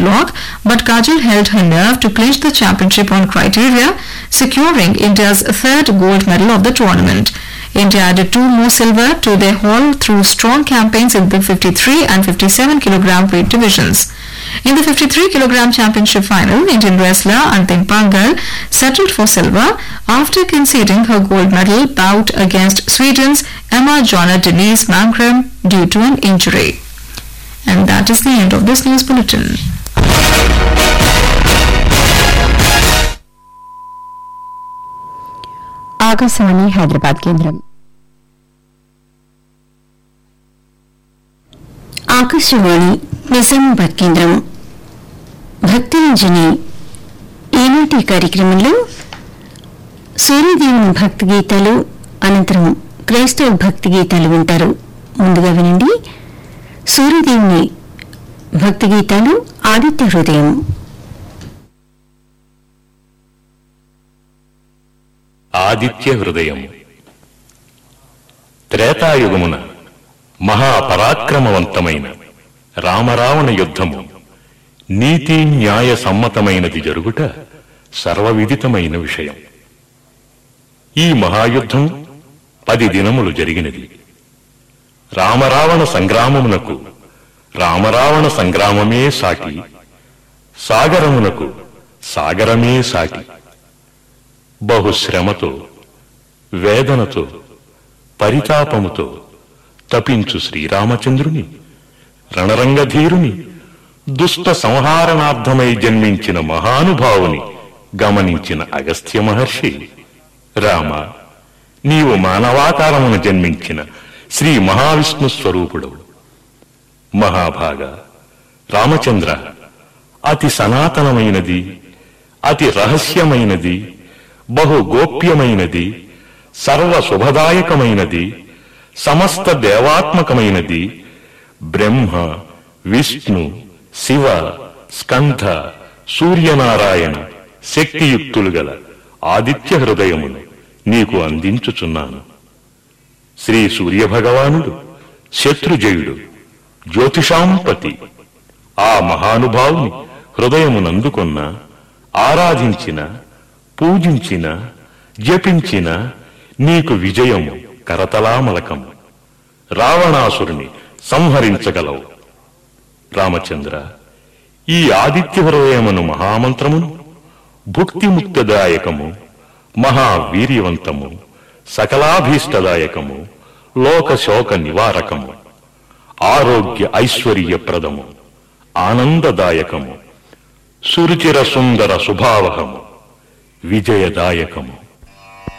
block, but Kajal held her nerve to clinch the championship on criteria, securing India's third gold medal of the tournament. India added two more silver to their haul through strong campaigns in the 53 and 57 kilogram weight divisions. In the 53 kilogram championship final, Indian wrestler Antim Pangal settled for silver after conceding her gold medal bout against Sweden's Emma Jonna Denise Mankram due to an injury. And that is the end of this news bulletin. Akashvani Hyderabad కేంద్రం ఆకాశవాణి నిజామాబాద్ కేంద్రం భక్తిరంజని ఈనాటి కార్యక్రమంలో సూర్యదేవుని భక్తి గీతాలు అనంతరం క్రైస్తవ భక్తి గీతాలు వింటారు ముందుగా వినండి సూర్యదేవుని భక్తి గీతాలు ఆదిత్య హృదయం ఆదిత్య హృదయం త్రేతాయుగమున మహాపరాక్రమవంతమైన రామరావణ యుద్ధము నీతి న్యాయ సమ్మతమైనది జరుగుట సర్వవిదితమైన విషయం ఈ మహాయుద్ధం పది దినములు జరిగినది రామరావణ సంగ్రామమునకు రామరావణ సంగ్రామమే సాటి సాగరమునకు సాగరమే సాటి బహుశ్రమతో వేదనతో పరితాపముతో తపించు శ్రీరామచంద్రుని రణరంగధీరుని దుష్ట సంహారణార్థమై జన్మించిన మహానుభావుని గమనించిన అగస్త్య మహర్షి రామ నీవు మానవాకారమును జన్మించిన శ్రీ మహావిష్ణు స్వరూపుడవు మహాభాగ రామచంద్ర అతి సనాతనమైనది అతి రహస్యమైనది బహు గోప్యమైనది సర్వ శుభదాయకమైనది సమస్త దేవాత్మకమైనది బ్రహ్మ విష్ణు శివ స్కంధ సూర్యనారాయణ శక్తియుక్తులు గల ఆదిత్య హృదయమును నీకు అందించుచున్నాను శ్రీ సూర్యభగవానుడు శత్రుజయుడు జ్యోతిషాంపతి ఆ మహానుభావుని హృదయమునందుకొన్న ఆరాధించిన పూజించిన జపించిన నీకు విజయము కరతలామలకము రావణాసురుని సంహరించగలవు రామచంద్ర ఈ ఆదిత్య హృదయమును మహామంత్రమును భుక్తిముక్తదాయకము మహావీర్యవంతము సకలాభీష్టదాయకము లోక శోక నివారకము ఆరోగ్య ఐశ్వర్యప్రదము ఆనందదాయకము సురుచిర సుందర శుభావహము విజయదాయకము